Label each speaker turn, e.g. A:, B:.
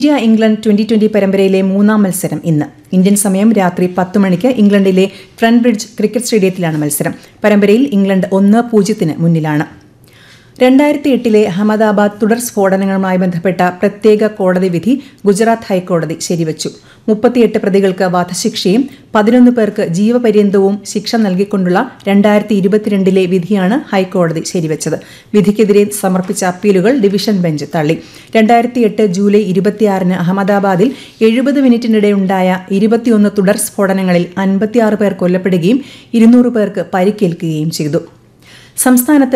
A: India England twenty twenty പരമ്പരയിലെ മൂന്നാം മത്സരം ഇന്ന് ഇന്ത്യൻ സമയം രാത്രി പത്ത് മണിക്ക് ഇംഗ്ലണ്ടിലെ ട്രൺബ്രിഡ്ജ് ക്രിക്കറ്റ് സ്റ്റേഡിയത്തിലാണ് മത്സരം പരമ്പരയിൽ ഇംഗ്ലണ്ട് ഒന്ന് പൂജ്യത്തിന് മുന്നിലാണ് രണ്ടായിരത്തി എട്ടിലെ അഹമ്മദാബാദ് തുടർ സ്ഫോടനങ്ങളുമായി ബന്ധപ്പെട്ട പ്രത്യേക കോടതി വിധി ഗുജറാത്ത് ഹൈക്കോടതി ശരിവച്ചു മുപ്പത്തിയെട്ട് പ്രതികൾക്ക് വധശിക്ഷയും പതിനൊന്ന് പേർക്ക് ജീവപര്യന്തവും ശിക്ഷ നൽകിക്കൊണ്ടുള്ള രണ്ടായിരത്തി ഇരുപത്തിരണ്ടിലെ വിധിയാണ് ഹൈക്കോടതി ശരിവച്ചത് വിധിക്കെതിരെ സമർപ്പിച്ച അപ്പീലുകൾ ഡിവിഷൻ ബെഞ്ച് തള്ളി രണ്ടായിരത്തി എട്ട് ജൂലൈ ഇരുപത്തിയാറിന് അഹമ്മദാബാദിൽ എഴുപത് മിനിറ്റിനിടെയുണ്ടായ ഇരുപത്തിയൊന്ന് തുടർ സ്ഫോടനങ്ങളിൽ അൻപത്തിയാറ് പേർ കൊല്ലപ്പെടുകയും ഇരുന്നൂറ് പേർക്ക് പരിക്കേൽക്കുകയും ചെയ്തു സംസ്ഥാനത്ത്